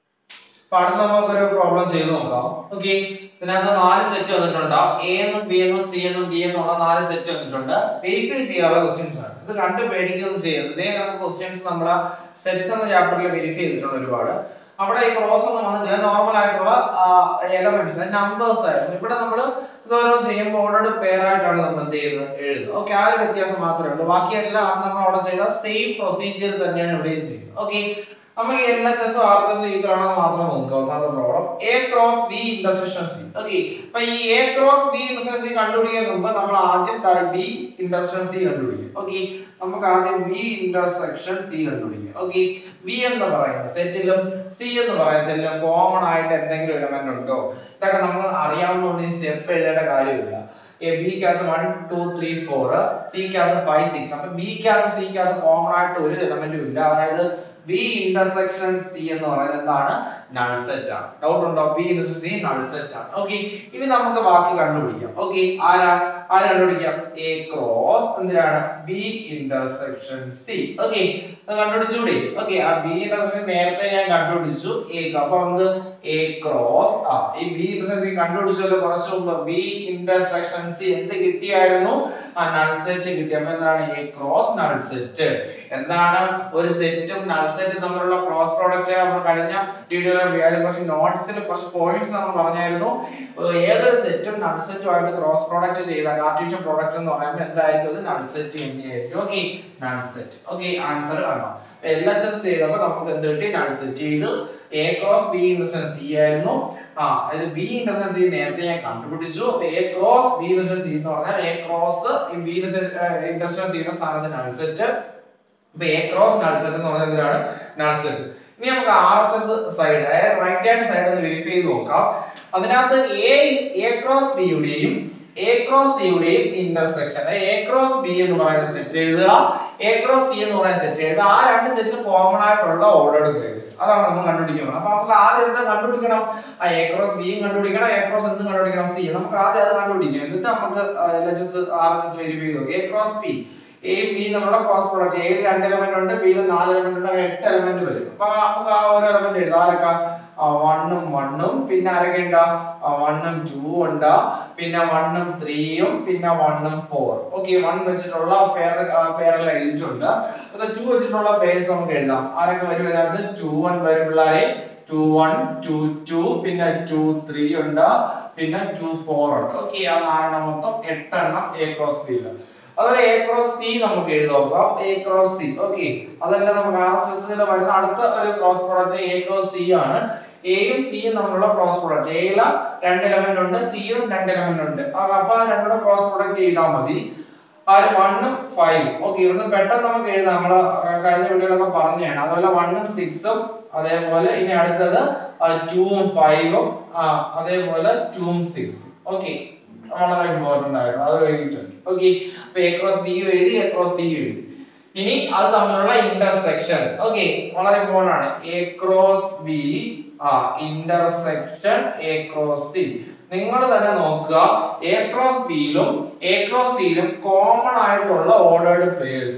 അപ്പൊ അടുത്ത നമുക്കൊരു പ്രോബ്ലം ചെയ്ത് നോക്കാം ഓക്കെ ഇതിനകത്ത് നാല് സെറ്റ് വന്നിട്ടുണ്ട് എ എന്നും ബി എന്നും സി എന്നും ഡി എന്നുള്ള നാല് സെറ്റ് വന്നിട്ടുണ്ട് വെരിഫൈ ചെയ്യാനുള്ള ക്വസ്റ്റ്യൻസ് ആണ് ഇത് കണ്ട് പേടിക്കുകയൊന്നും ചെയ്യരുത് ഇതേ കണക്ക് ക്വസ്റ്റ്യൻസ് നമ്മൾ സെറ്റ്സ് എന്ന ചാപ്റ്ററിൽ വെരിഫൈ ചെയ്തിട്ടുണ്ട് ഒരുപാട് അവിടെ ഈ ക്രോസ് ഒന്നും വന്നിട്ടില്ല നോർമൽ ആയിട്ടുള്ള എലമെന്റ്സ് നമ്പേഴ്സ് ആയിരുന്നു ഇവിടെ നമ്മൾ ഇതോരോ ചെയ്യുമ്പോൾ ഓൾറെഡി പെയർ ആയിട്ടാണ് നമ്മൾ എന്ത് ചെയ്യുന്നത് എഴുതുന്നത് ഓക്കെ ആ ഒരു വ്യത്യാസം മാത്രമേ ഉള്ളൂ ബാക്കിയെല്ലാം നമ്മൾ അവിടെ ചെയ്ത സെയിം പ്രൊസീജിയർ തന്നെയാണ് ഇവിടെയും ചെയ്യുന്നത് ഓക്കെ നമുക്ക് L H S R H S equal ആണെന്ന് മാത്രം നോക്കുക ഒന്നാമത്തെ problem A cross B intersection C okay അപ്പൊ ഈ A cross B intersection C കണ്ടുപിടിക്കുന്നതിന് മുമ്പ് നമ്മൾ ആദ്യം ബി ഇന്റർസെക്ഷൻ സി കണ്ടുപിടിക്കും ഓക്കെ നമുക്ക് ആദ്യം ബി ഇന്റർസെക്ഷൻ സി കണ്ടുപിടിക്കാം ഓക്കെ ബി എന്ന് പറയുന്ന സെറ്റിലും സി എന്ന് പറയുന്ന സെറ്റിലും കോമൺ ആയിട്ട് എന്തെങ്കിലും എലമെന്റ് ഉണ്ടോ ഇതൊക്കെ നമ്മൾ അറിയാവുന്നതുകൊണ്ട് ഈ സ്റ്റെപ്പ് എഴുതേണ്ട കാര്യമില്ല എ ബിക്കകത്ത് വൺ ടു ത്രീ ഫോർ സിക്കകത്ത് ഫൈവ് സിക്സ് അപ്പൊ ബിക്കകത്തും സിക്കകത്ത് കോമൺ ആയിട്ട് ഒരു എലമെന്റും ഇല്ല അതായത് ബി ഇന്റർസെക്ഷൻ സി എന്ന് പറയുന്നത് എന്താണ് നൾ സെറ്റ് ആണ് ഡൗട്ട് ഉണ്ടോ B intersection C null set ആണ് ഓക്കെ ഇനി നമുക്ക് ബാക്കി കണ്ടുപിടിക്കാം ഓക്കെ ആരാ ആര് കണ്ടുപിടിക്കാം എ ക്രോസ് എന്തിനാണ് ബി ഇന്റർസെക്ഷൻ സി ഓക്കെ അത് കണ്ടുപിടിച്ചൂടെ ഓക്കെ ആ ബി ഇന്റർസെക്ഷൻ നേരത്തെ ഞാൻ കണ്ടുപിടിച്ചു എ അപ്പൊ നമുക്ക് എ ക്രോസ് ആ ഈ ബി ഇന്റർസെക്ഷൻ കണ്ടുപിടിച്ചല്ലോ കുറച്ച് മുമ്പ് ബി ഇന്റർസെക്ഷൻ സി എന്ത് കിട്ടിയായിരുന്നു ആ നൾ സെറ്റ് കിട്ടി അപ്പൊ എന്താണ് എ ക്രോസ് നൾ സെറ്റ് എന്താണ് ഒരു സെറ്റും നൾ സെറ്റും തമ്മിലുള്ള ക്രോസ് പ്രോഡക്റ്റ് നമ്മൾ കഴിഞ്ഞ വീഡിയോയിൽ കുറച്ച് നോട്ട്സിൽ കുറച്ച് പോയിന്റ്സ് നമ്മൾ പറഞ്ഞായിരുന്നു ഏർ ഏതൊരു സെറ്റും നൾ സെറ്റും ആയിട്ട് ക്രോസ് പ്രോഡക്റ്റ് ചെയ്ത കാർട്ടീഷ്യൻ പ്രോഡക്റ്റ് എന്ന് പറയുമ്പോൾ എന്തായിരിക്കും അത് നൾ സെറ്റ് തന്നെയായിരിക്കും okay null set okay answer കാണാം എൽ എച്ച് എസ് ചെയ്തപ്പോൾ നമുക്ക് എന്ത് കിട്ടി നൾ സെറ്റ് ചെയ്തു A cross B intersection C ആയിരുന്നു ആ അതിൽ ബി ഇന്റർസെക്ഷൻ സി നേരത്തെ ഞാൻ കണ്ടുപിടിച്ചു അപ്പൊ A cross B intersection C എന്ന് പറഞ്ഞാൽ എ ക്രോസ് ബി ഇന്റർസെക്ഷൻ സിയുടെ സ്ഥാനത്ത് നൾ സെറ്റ് ഇപ്പൊ എ ക്രോസ് നൾ സെറ്റ് എന്ന് പറഞ്ഞാൽ എന്തിനാണ് നൾ സെറ്റ് ഇനി നമുക്ക് ആർ എച്ച് എസ് സൈഡ് അതായത് റൈറ്റ് ഹാൻഡ് സൈഡ് ഒന്ന് വെരിഫൈ ചെയ്ത് നോക്കാം അതിനകത്ത് എ എ ക്രോസ് ബിയുടെയും എ ക്രോസ് സിയുടെയും ഇന്റർസെക്ഷൻ എ ക്രോസ് ബി എന്ന് പറയുന്ന സെറ്റ് എഴുതുക എ ക്രോസ് സി എന്ന് പറയുന്ന സെറ്റ് എഴുതുക ആ രണ്ട് സെറ്റിന് കോമൺ ആയിട്ടുള്ള ഓർഡേർഡ് പേഴ്സ് അതാണ് നമ്മൾ കണ്ടുപിടിക്കുന്നത് അപ്പൊ നമുക്ക് ആദ്യം എന്താ കണ്ടുപിടിക്കണം ആ എ ക്രോസ് ബിയും കണ്ടുപിടിക്കണം എ ക്രോസ് എന്തും കണ്ടുപിടിക്കണം സി നമുക്ക് ആദ്യം അത് കണ്ടുപിടിക്കാം എന്നിട്ട് നമുക്ക് L H S R H S verify ചെയ്തു A cross B A B നമ്മുടെ ക്രോസ് പ്രോഡക്റ്റ് എയിൽ രണ്ട് എലമെന്റ് ഉണ്ട് ബിയിൽ നാല് എലമെന്റ് ഉണ്ട് അങ്ങനെ എട്ട് എലമെന്റ് വരും അപ്പൊ ആ- നമുക്ക് ആ ഓരോ എലമെന്റ് എഴുതാം ആരൊക്കെ വണ്ണും വണ്ണും പിന്നെ ആരൊക്കെ ഉണ്ട് വണ്ണും ടൂ ഉണ്ട് പിന്നെ വണ്ണും ത്രീയും പിന്നെ വണ്ണും ഫോർ ഓക്കെ വൺ വെച്ചിട്ടുള്ള പേർ പേരെല്ലാം എഴുതിയിട്ടുണ്ട് അത് ടു വെച്ചിട്ടുള്ള പേഴ്സ് നമുക്ക് എഴുതാം ആരൊക്കെ വരും അതിനകത്ത് ടു വൺ വരും പിള്ളേരെ ടു വൺ ടു ടു പിന്നെ ടു ത്രീ ഉണ്ട് പിന്നെ ടു ഫോർ ഉണ്ട് ഓക്കെ ആ നാലെണ്ണം മൊത്തം എട്ടെണ്ണം എ ക്രോസ് ബിയിൽ അതുപോലെ എ ക്രോസ് സി നമുക്ക് എഴുതി നോക്കാം എ ക്രോസ് സി ഓക്കെ അതല്ല നമുക്ക് ആർ എച്ച് എസിൽ വരുന്ന അടുത്ത ഒരു cross product A cross C ആണ് എയും സിയും തമ്മിലുള്ള ക്രോസ് പ്രോഡക്റ്റ് എയില രണ്ട് എലമെന്റ് ഉണ്ട് സിയും രണ്ട് എലമെന്റ് ഉണ്ട് ആ, അപ്പൊ ആ രണ്ടുകൂടെ ക്രോസ് പ്രോഡക്റ്റ് ചെയ്താൽ മതി ആര് വണ്ണും ഫൈവും ഓക്കെ ഇവിടുന്ന് പെട്ടെന്ന് നമുക്ക് എഴുതാം നമ്മള് ആ, കഴിഞ്ഞ വീഡിയോയിലൊക്കെ പറഞ്ഞതാണ് അതുപോലെ വണ്ണും സിക്സും അതേപോലെ ഇനി അടുത്തത് ടൂവും ഫൈവും അതേപോലെ ടൂവും സിക്സും ഓക്കെ വളരെ ഇമ്പോർട്ടന്റ് ആയിരുന്നു അത് എഴുതിയിട്ടുണ്ട് ഓക്കെ അപ്പൊ എ ക്രോസ് ബി എഴുതി എ ക്രോസ് സി എഴുതി ഇനി അത് തമ്മിലുള്ള ഇന്റർസെക്ഷൻ ഓക്കെ വളരെ ഇമ്പോർട്ടന്റ് ആണ് എ ക്രോസ് ബി ആ ഇന്റർസെക്ഷൻ എ ക്രോസ് സി നിങ്ങൾ തന്നെ നോക്കുക എ ക്രോസ് ബിയിലും എ ക്രോസ് സിയിലും കോമൺ ആയിട്ടുള്ള ഓർഡേർഡ് പേഴ്സ്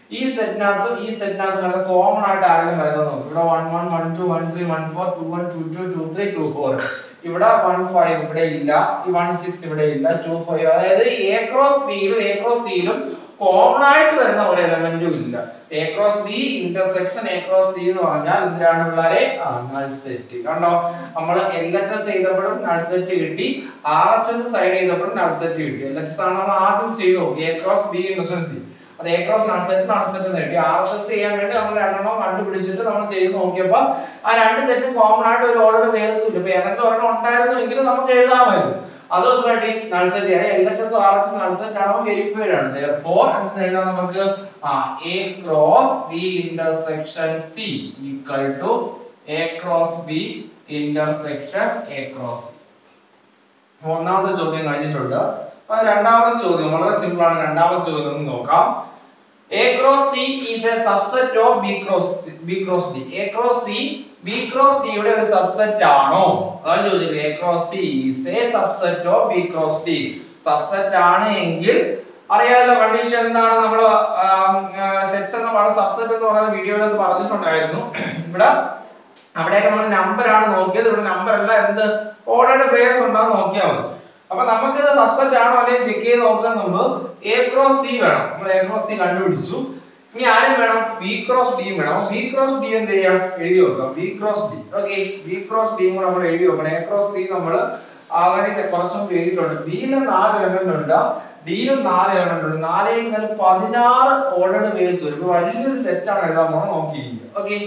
ഈ സെറ്റിനകത്തും ഈ സെറ്റിനകത്തും വരുന്ന കോമൺ ആയിട്ട് ആരെങ്കിലും വരുന്നത് നോക്കും ഇവിടെ one one one two one three one four two one two two two three two four ഇവിടെ വൺ ഫൈവ് ഇവിടെ ഇല്ല ഈ വൺ സിക്സ് ഇവിടെ ഇല്ല ടു ഫൈവ് അതായത് എ ക്രോസ് ബിയിലും എ ക്രോസ് സിയിലും കോമൺ ആയിട്ട് വരുന്ന ഒരു എലമെന്റും ഇല്ല A cross B intersection A cross C എന്ന് പറഞ്ഞാൽ എന്തിനാണ് പിള്ളേരെ നൾ സെറ്റ് കണ്ടോ നമ്മൾ എൽ എച്ച് എസ് ചെയ്തപ്പോഴും നൾ സെറ്റ് കിട്ടി ആർ എച്ച് എസ് സൈഡ് ചെയ്തപ്പോഴും നൾ സെറ്റ് കിട്ടി എൽ എച്ച് എസ് ആണ് നമ്മൾ ആദ്യം ചെയ്തു A cross B intersection C അത് A cross null set null set നേടി ആർ എച്ച് എസ് ചെയ്യാൻ വേണ്ടി നമ്മൾ രണ്ടെണ്ണം കണ്ടുപിടിച്ചിട്ട് നമ്മൾ ചെയ്ത് നോക്കിയപ്പോൾ ആ രണ്ട് സെറ്റും കോമൺ ആയിട്ട് ഒരു ഓർഡർ വേഴ്സ് ഇല്ല ഇപ്പൊ ഏതെങ്കിലും ഒരെണ്ണം ഉണ്ടായിരുന്നു എങ്കിലും നമുക്ക് എഴുതാമായിരുന്നു അതും എന്ത് വേണ്ടി നൾ സെറ്റ് ചെയ്യാൻ L H S R H null set ആണോ വെരിഫൈഡ് ആണ് therefore എന്ത് എഴുതാം നമുക്ക് ആ A cross B intersection C equal to A cross B intersection A cross ഒന്നാമത്തെ ചോദ്യം കഴിഞ്ഞിട്ടുണ്ട് അപ്പൊ രണ്ടാമത്തെ ചോദ്യം വളരെ സിമ്പിൾ ആണ് രണ്ടാമത്തെ ചോദ്യം ഒന്ന് നോക്കാം A cross C is a subset of B cross B cross D. A cross C B cross D യുടെ ഒരു subset ആണോ? അതാണ് ചോദിച്ചത്. A cross C is a subset of B cross D. subset ആണ് എങ്കിൽ അറിയാലോ കണ്ടീഷൻ എന്താണ് നമ്മൾ സെറ്റ്സ് എന്ന് പറയുന്ന സബ്സെറ്റ് എന്ന് പറയുന്ന വീഡിയോയിൽ പറഞ്ഞിട്ടുണ്ടായിരുന്നു ഇവിടെ അവിടെയൊക്കെ നമ്മൾ നമ്പർ ആണ് നോക്കിയത് ഇവിടെ നമ്പർ അല്ല എന്ത് ഓർഡേർഡ് പേഴ്സ് ഉണ്ടാവും നോക്കിയാൽ മതി അപ്പൊ നമുക്ക് ഇത് സബ്സെറ്റ് ആണോ അല്ലെങ്കിൽ ചെക്ക് ചെയ്ത് നോക്കാൻ മുമ്പ് എ ക്രോസ് സി വേണം നമ്മൾ എ ക്രോസ് സി കണ്ടുപിടിച്ചു ഇനി ആരും വേണം ബി ക്രോസ് ഡി വേണം ബി ക്രോസ് ഡി എന്ത് ചെയ്യാം എഴുതി വെക്കാം B cross D okay B cross D കൂടെ നമ്മൾ എഴുതി വെക്കണം എ ക്രോസ് സി നമ്മൾ ആൾറെഡി കുറച്ച് മുമ്പ് എഴുതിയിട്ടുണ്ട് ബിയില് നാല് എലമെന്റ് ഉണ്ട് ഡിയിലും നാല് എലമെന്റ് ഉണ്ട് നാലിൽ നിന്ന് പതിനാറ് ഓർഡേർഡ് പേഴ്സ് വരും ഇപ്പൊ വലിയൊരു സെറ്റ് ആണ് എഴുതാൻ പോണത് നോക്കിയിരിക്കുക ഓക്കെ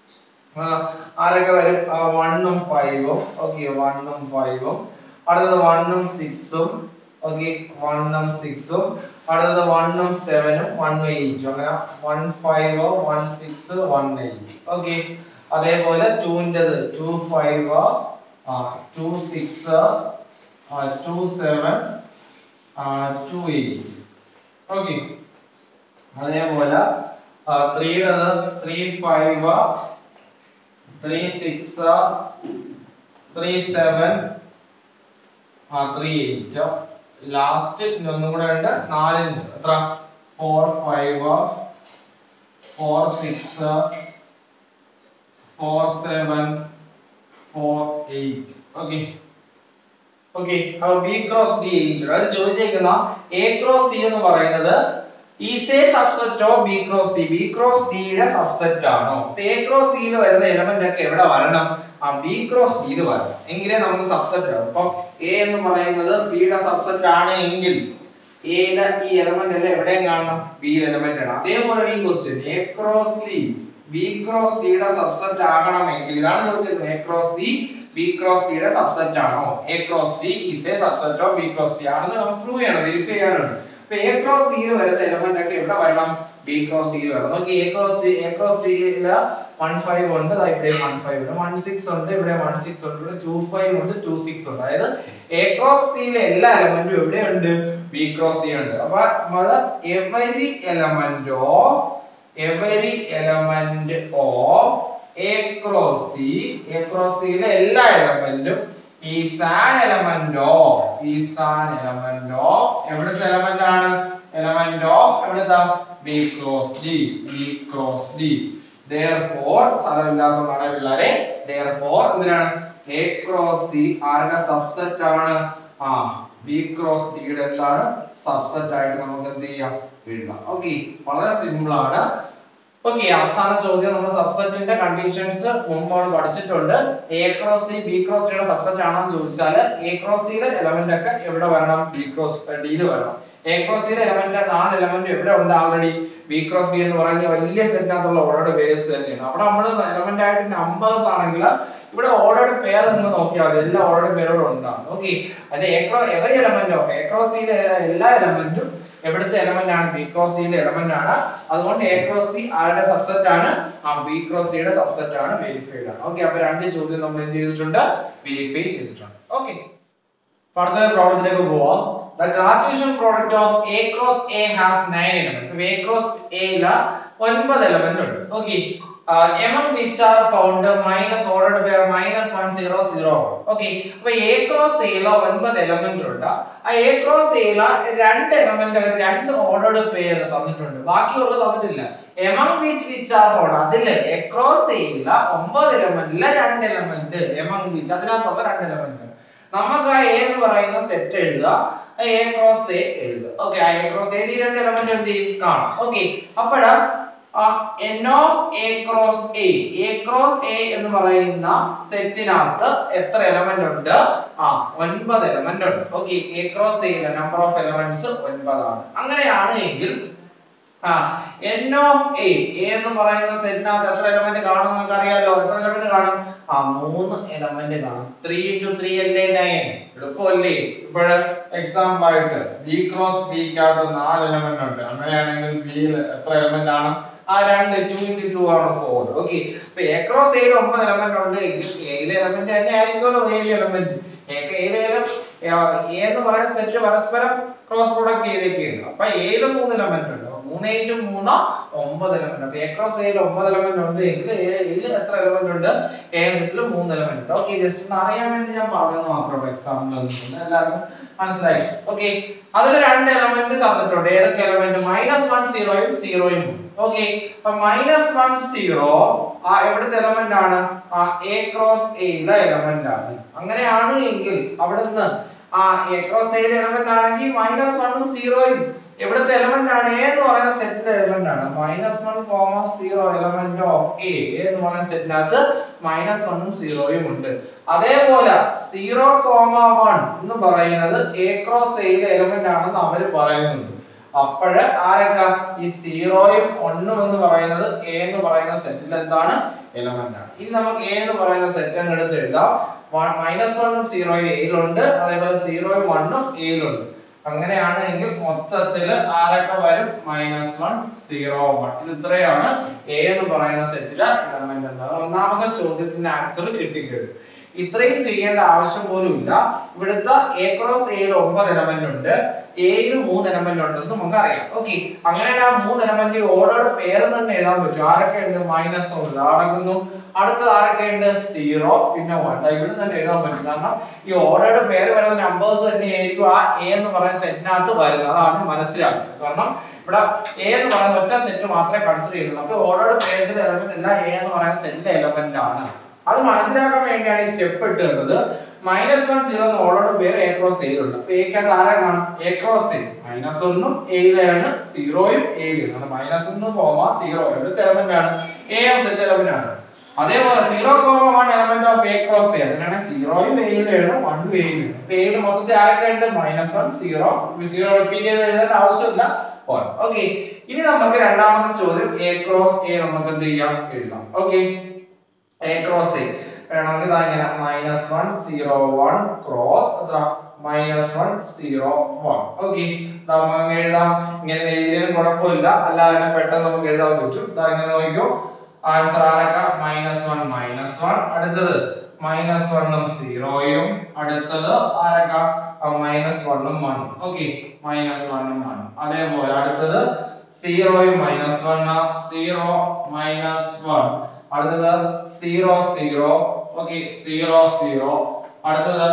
ആരൊക്കെ വരും വണ്ണും ഫൈവും ഓക്കെ വണ്ണും ഫൈവും അടുത്തത് വണ്ണും സിക്സും ഓക്കെ വണ്ണും സിക്സും അടുത്തത് വണ്ണും സെവനും വൺ എയ്റ്റും അങ്ങനെ one five one six one eight okay അതേപോലെ ടൂൻ്റെത് two five two six two seven two eight okay അതേപോലെ ത്രീയുടേത് three five three six three seven ആ ത്രീ എയ്റ്റ് ലാസ്റ്റ് ഒന്നും കൂടെ ഉണ്ട് നാലിന് എത്ര four five four six four seven four eight okay okay അപ്പൊ ബി ക്രോസ് ഡി എയ്റ്റ് അത് ചോദിച്ചേക്കുന്ന എ ക്രോസ് സി എന്ന് പറയുന്നത് is a subset of B cross D B cross ഡിയുടെ സബ്സെറ്റ് ആണോ എ ക്രോസ് ഡിയിൽ വരുന്ന എലമെന്റ് ഒക്കെ എവിടെ വരണം ആ ബി ക്രോസ് ഡിയിൽ വരണം എങ്കിലേ നമുക്ക് സബ്സെറ്റ് ആവും അപ്പം എ എന്ന് പറയുന്നത് ബിയുടെ സബ്സെറ്റ് ആണ് എങ്കിൽ എയിലെ ഈ എലമെന്റ് എല്ലാം എവിടെയും കാണണം ബി എലമെന്റ് ആണ് അതേപോലെ ഈ question A cross D B cross ഡിയുടെ സബ്സെറ്റ് ആകണമെങ്കിൽ ഇതാണ് ചോദിച്ചത് A cross D B cross ഡിയുടെ സബ്സെറ്റ് ആണോ A cross D is a subset of B cross D ആണെന്ന് നമുക്ക് പ്രൂവ് ചെയ്യണം വെരിഫൈ ചെയ്യാനുണ്ട് അപ്പൊ എ ക്രോസ് ഡിയിൽ വരുന്ന എലമെന്റ് ഒക്കെ എവിടെ വരണം ബി ക്രോസ് ഡിയിൽ വരണം നോക്കി A cross D A cross ഡിയില് വൺ ഫൈവ് ഉണ്ട് ദാ ഇവിടെ വൺ ഫൈവ് ഉണ്ട് വൺ സിക്സ് ഉണ്ട് ഇവിടെ വൺ സിക്സ് ഉണ്ട് ഇവിടെ ടു ഫൈവ് ഉണ്ട് ടു സിക്സ് ഉണ്ട് അതായത് എ ക്രോസ് ഡിയിലെ എല്ലാ എലമെന്റും എവിടെയുണ്ട് ബി ക്രോസ് ഡി ഉണ്ട് അപ്പൊ every element of every element of A cross C A cross സിയിലെ എല്ലാ എലമെന്റും is an element of is an element of എവിടുത്തെ എലമെന്റ് ആണ് എലമെന്റ് ഓഫ് എവിടുത്തെ B cross D B cross D therefore സ്ഥലമില്ലാത്തതുകൊണ്ടാണ് പിള്ളേരെ therefore എന്തിനാണ് എ ക്രോസ് ഡി ആരുടെ സബ്സെറ്റ് ആണ് ആ ബി ക്രോസ് ഡിയുടെ എന്താണ് സബ്സെറ്റ് ആയിട്ട് നമുക്ക് എന്ത് ചെയ്യാം എഴുതാം ഓക്കെ വളരെ സിമ്പിൾ ആണ് ഓക്കെ അവസാന ചോദ്യം നമ്മൾ സബ്സെറ്റിന്റെ കണ്ടീഷൻസ് മുമ്പോട് പഠിച്ചിട്ടുണ്ട് A cross C B cross ഡിയുടെ സബ്സെറ്റ് ആണോ എന്ന് ചോദിച്ചാൽ എ ക്രോസ് സിയുടെ എലമെന്റ് ഒക്കെ എവിടെ വരണം ബി ക്രോസ് ഡിയിൽ വരണം എ ക്രോസ് സിയുടെ എലമെന്റ് നാല് എലമെന്റ് എവിടെ ഉണ്ട് ആൾറെഡി ബി ക്രോസ് ബി എന്ന് പറയുന്ന വലിയ സെറ്റിനകത്തുള്ള ഓർഡർ ബേസ് തന്നെയാണ് അവിടെ നമ്മൾ എലമെന്റ് ആയിട്ട് നമ്പേഴ്സ് ആണെങ്കിൽ ഇവിടെ ഓർഡർ പെയർ നിങ്ങൾ നോക്കിയാൽ മതി എല്ലാ ഓർഡർ പെയറും ഉണ്ടാകും ഓക്കെ അത് A cross every element of A cross സിയിലെ എല്ലാ എലമെന്റും എവിടുത്തെ എലമെന്റ് ആണ് ബി ക്രോസ് ഡിയുടെ എലമെന്റ് ആണ് അതുകൊണ്ട് എ ക്രോസ് ഡി ആരുടെ സബ്സെറ്റ് ആണ് ആ ബി ക്രോസ് ഡിയുടെ സബ്സെറ്റ് ആണ് വെരിഫൈഡ് ആണ് ഓക്കെ അപ്പൊ രണ്ട് ചോദ്യം നമ്മൾ എന്ത് ചെയ്തിട്ടുണ്ട് വെരിഫൈ ചെയ്തിട്ടുണ്ട് ഓക്കെ അടുത്ത പ്രോബ്ലത്തിലേക്ക് പോവാം the Cartesian product of A cross A has nine elements A cross എയില് ഒൻപത് എലമെന്റ് ഉണ്ട് okay uh, among which are found minus ordered pair minus 1 0 0 okay അപ്പൊ a cross a ല ഒൻപത് എലമെന്റ് ഉണ്ട് ആ a cross a ല രണ്ട് എലമെന്റ് രണ്ട് ഓർഡേർഡ് പെയർ തന്നിട്ടുണ്ട് ബാക്കിയുള്ളത് തന്നിട്ടില്ല among which which are found അതില് a cross a ല ഒമ്പത് എലമെന്റിലെ രണ്ട് എലമെന്റ് among which അതിനകത്തുള്ള രണ്ട് എലമെന്റ് നമുക്ക് ആ a എന്ന് പറയുന്ന സെറ്റ് എഴുതുക a cross a എഴുതുക ഓക്കെ ആ a cross a ഈ രണ്ട് എലമെന്റ് എന്ത് ചെയ്യും കാണാം ഓക്കെ അപ്പോഴാ n of a cross a a cross a എന്ന് പറയുന്ന സെറ്റിനകത്ത് എത്ര എലമെന്റ് ഉണ്ട് ആ ഒൻപത് എലമെന്റ് ഉണ്ട് ഓക്കെ a cross a യുടെ നമ്പർ ഓഫ് എലമെന്റ്സ് ഒൻപതാണ് അങ്ങനെയാണ് എങ്കിൽ ആ n of a a എന്ന് പറയുന്ന സെറ്റിനകത്ത് എത്ര എലമെന്റ് കാണും നമുക്ക് അറിയാലോ എത്ര എലമെന്റ് കാണും ആ മൂന്ന് എലമെന്റ് കാണും 3 into 3 അല്ലേ 9 എളുപ്പമല്ലേ ഇപ്പോൾ എക്സാമ്പിൾ ആയിട്ട് b ക്രോസ് b ക്കകത്ത് നാല് എലമെന്റ് ഉണ്ട് അങ്ങനെയാണെങ്കിൽ b യിൽ എത്ര എലമെന്റ് ആണ് ആ രണ്ട് 2 into 2 ആണ് 4 ഓക്കെ അപ്പൊ a ക്രോസ് a യിൽ ഒമ്പത് എലമെന്റ് ഉണ്ട് എങ്കിൽ a യിലെ എലമെന്റ് തന്നെ ആയിരിക്കുമല്ലോ a യിലെ എലമെന്റ് ഏതേലും a എന്ന് പറയുന്ന സെറ്റ് പരസ്പരം ക്രോസ് പ്രൊഡക്റ്റ് ചെയ്തേക്കുകയാണ് അപ്പൊ a യിൽ മൂന്ന് എലമെന്റ് ഉണ്ട് മൂന്ന് ഇൻറ്റു മൂന്ന് ഒമ്പത് എലമെന്റ് അപ്പൊ എ ക്രോസ് എയിൽ ഒമ്പത് എലമെന്റ് ഉണ്ട് എങ്കിൽ എയിൽ എത്ര എലമെന്റ് ഉണ്ട് എ സെറ്റിൽ മൂന്ന് എലമെന്റ് ഉണ്ട് ഓക്കെ ജസ്റ്റ് ഒന്ന് അറിയാൻ വേണ്ടി ഞാൻ പറഞ്ഞത് മാത്രമേ എക്സാമ്പിൾ എല്ലാവർക്കും മനസ്സിലായി ഓക്കെ അതിൽ രണ്ട് എലമെന്റ് തന്നിട്ടുണ്ട് ഏതൊക്കെ എലമെന്റ് മൈനസ് വൺ സീറോയും സീറോയും ഓക്കെ അപ്പൊ മൈനസ് വൺ സീറോ ആ എവിടുത്തെ എലമെന്റ് ആണ് ആ എ ക്രോസ് എയിലെ എലമെന്റ് ആണ് അങ്ങനെയാണ് എങ്കിൽ അവിടുന്ന് ആ എ ക്രോസ് എയിലെ എലമെന്റ് ആണെങ്കിൽ മൈനസ് വണ്ണും സീറോയും എവിടുത്തെ എലമെന്റ് ആണ് എ എന്ന് പറയുന്ന സെറ്റിലെ എലമെന്റ് ആണ് minus one comma zero element of A എന്ന് പറയുന്ന സെറ്റിനകത്ത് മൈനസ് വണ്ണും സീറോയും ഉണ്ട് അതേപോലെ സീറോ കോമ വൺ എന്ന് പറയുന്നത് എ ക്രോസ് എയിലെ എലമെന്റ് ആണെന്ന് അവര് പറയുന്നുണ്ട് അപ്പോഴ് ആരൊക്കെ ഈ സീറോയും ഒന്നും എന്ന് പറയുന്നത് എ എന്ന് പറയുന്ന സെറ്റിൽ എന്താണ് എലമെന്റ് ആണ് ഇനി നമുക്ക് എ എന്ന് പറയുന്ന സെറ്റ് അങ്ങ് എടുത്ത് എഴുതാം മൈനസ് വണ്ണും സീറോയും എയിലുണ്ട് അതേപോലെ സീറോയും വണ്ണും എയിലുണ്ട് അങ്ങനെയാണ് എങ്കിൽ മൊത്തത്തിൽ ആരൊക്കെ വരും മൈനസ് വൺ സീറോ വൺ ഇത് ഇത്രയാണ് എ എന്ന് പറയുന്ന സെറ്റിലെ എലമെന്റ് എന്താണ് ഒന്നാമത്തെ ചോദ്യത്തിന്റെ ആൻസർ കിട്ടിക്കഴിഞ്ഞു ഇത്രയും ചെയ്യേണ്ട ആവശ്യം പോലും ഇല്ല ഇവിടുത്തെ എ ക്രോസ് എയിൽ ഒമ്പത് എലമെന്റ് ഉണ്ട് എയിൽ മൂന്ന് എലമെന്റ് ഉണ്ടെന്ന് നമുക്ക് അറിയാം ഓക്കെ അങ്ങനെ ആ മൂന്ന് എലമെന്റ് ഓരോടെ പേര് തന്നെ എഴുതാൻ പറ്റും ആരൊക്കെ ഉണ്ട് മൈനസ് ഉണ്ട് അടങ്ങുന്നു അടുത്തത് ആരൊക്കെ ഉണ്ട് സീറോ പിന്നെ വൺ ഇവിടെ തന്നെ എഴുതാൻ പറ്റും കാരണം ഈ ഓർഡറുടെ പേര് വരുന്ന നമ്പേഴ്സ് തന്നെയായിരിക്കും ആ എ എന്ന് പറയുന്ന സെറ്റിനകത്ത് വരുന്നത് അതാണ് മനസ്സിലാക്കുന്നത് കാരണം ഇവിടെ എ എന്ന് പറയുന്ന ഒറ്റ സെറ്റ് മാത്രമേ കൺസിഡർ ചെയ്യുന്നുള്ളൂ അപ്പൊ ഓർഡറുടെ പേഴ്സിലെ എലമെന്റ് എല്ലാം എ എന്ന് പറയുന്ന സെറ്റിലെ എലമെന്റ് ആണ് അത് മനസ്സിലാക്കാൻ വേണ്ടിയാണ് ഈ സ്റ്റെപ്പ് ഇട്ട് തന്നത് മൈനസ് വൺ സീറോ എന്ന് ഓർഡറുടെ പേര് എ ക്രോസ് എയിലുണ്ട് അപ്പൊ എക്കകത്ത് ആരാ കാണും എ ക്രോസ് എ മൈനസ് ഒന്നും എയിലാണ് സീറോയും എയിലാണ് മൈനസ് ഒന്ന് കോമ സീറോ എവിടുത്തെ എലമെന്റ് ആണ് എ എം സെറ്റ് എലമെന്റ് ആണ് അതേപോലെ zero comma one element of A cross A അതിനാണ് സീറോയും എയിലാണ് വണ്ണും എയിലാണ് അപ്പൊ എയിൽ മൊത്തത്തിൽ ആരൊക്കെ ഉണ്ട് minus one zero zero repeat ചെയ്ത് എഴുതേണ്ട ആവശ്യമില്ല വൺ ഓക്കെ ഇനി നമുക്ക് രണ്ടാമത്തെ ചോദ്യം എ ക്രോസ് എ നമുക്ക് എന്ത് ചെയ്യാം എഴുതാം ഓക്കെ എ ക്രോസ് എ വേണമെങ്കിൽ ദാ ഇങ്ങനെ minus one zero one cross എത്ര minus one zero one okay നമുക്ക് എഴുതാം ഇങ്ങനെ എഴുതിയാലും കുഴപ്പമില്ല അല്ലാതെ പെട്ടെന്ന് നമുക്ക് എഴുതാൻ പറ്റും ദാ ഇങ്ങനെ നോക്കിക്കോ ആൻസർ ആരൊക്കെ മൈനസ് വൺ മൈനസ് വൺ അടുത്തത് മൈനസ് വണ്ണും സീറോയും അടുത്തത് ആരൊക്കെ മൈനസ് വണ്ണും വണ്ണും ഓക്കെ മൈനസ് വണ്ണും വണ്ണും അതേപോലെ അടുത്തത് സീറോയും minus one zero minus one അടുത്തത് zero zero okay zero zero അടുത്തത്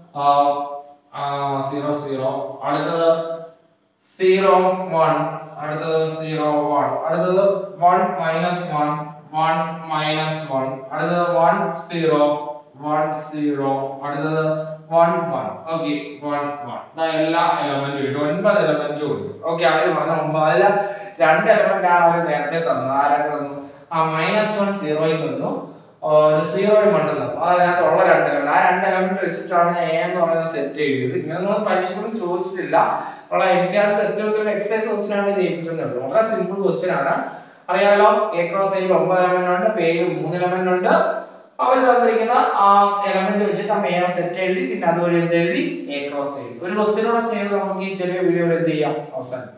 സീറോ സീറോ അടുത്തത് സീറോ വൺ അടുത്തത് സീറോ വൺ അടുത്തത് one minus one one minus one അടുത്തത് വൺ സീറോ വൺ സീറോ അടുത്തത് one one okay one one എല്ലാ എലമെന്റും ഉണ്ട് ഒൻപത് എലമെന്റും ഉണ്ട് ഓക്കെ അവര് പറഞ്ഞ ഒമ്പത് അതിൽ രണ്ട് എലമെന്റ് ആണ് അവർ നേരത്തെ തന്നത് ആരൊക്കെ തന്നു ആ മൈനസ് വൺ സീറോയിൽ നിന്നു ഒരു സീറോയും വണ്ണും തന്നു അതിനകത്തുള്ള രണ്ട് എലമെന്റ് ആ രണ്ട് എലമെന്റ് വെച്ചിട്ടാണ് ഞാൻ എ എന്ന് പറയുന്ന സെറ്റ് എഴുതിയത് ഇങ്ങനൊന്നും പരീക്ഷയ്ക്കൊന്നും ചോദിച്ചിട്ടില്ല ഉള്ള എൻ സി ആർ ടെക്സ്റ്റ് ബുക്കിൽ എക്സസൈസ് ക്വസ്റ്റ്യൻ ആണ് ചെയ്യിപ്പിച്ചിട്ടുള്ളത് വളരെ സിമ്പിൾ ക്വസ്റ്റ്യൻ ആണ് അറിയാലോ എ ക്രോസ് എയിൽ ഒമ്പത് എലമെന്റ് ഉണ്ട് പേയിൽ മൂന്ന് എലമെന്റ് ഉണ്ട് അവർ തന്നിരിക്കുന്ന ആ എലമെന്റ് വെച്ചിട്ട് ആ മെയിൻ സെറ്റ് എഴുതി പിന്നെ അതുവഴി എന്ത് എഴുതി എ ക്രോസ് എഴുതി ഒരു ക്വസ്റ്റ്യൻ കൂടെ ചെയ്ത് നമുക്ക് ഈ ചെറിയ വീഡിയോയിൽ എന്ത് ചെയ്യാം അവസാനിപ്പിക്കാം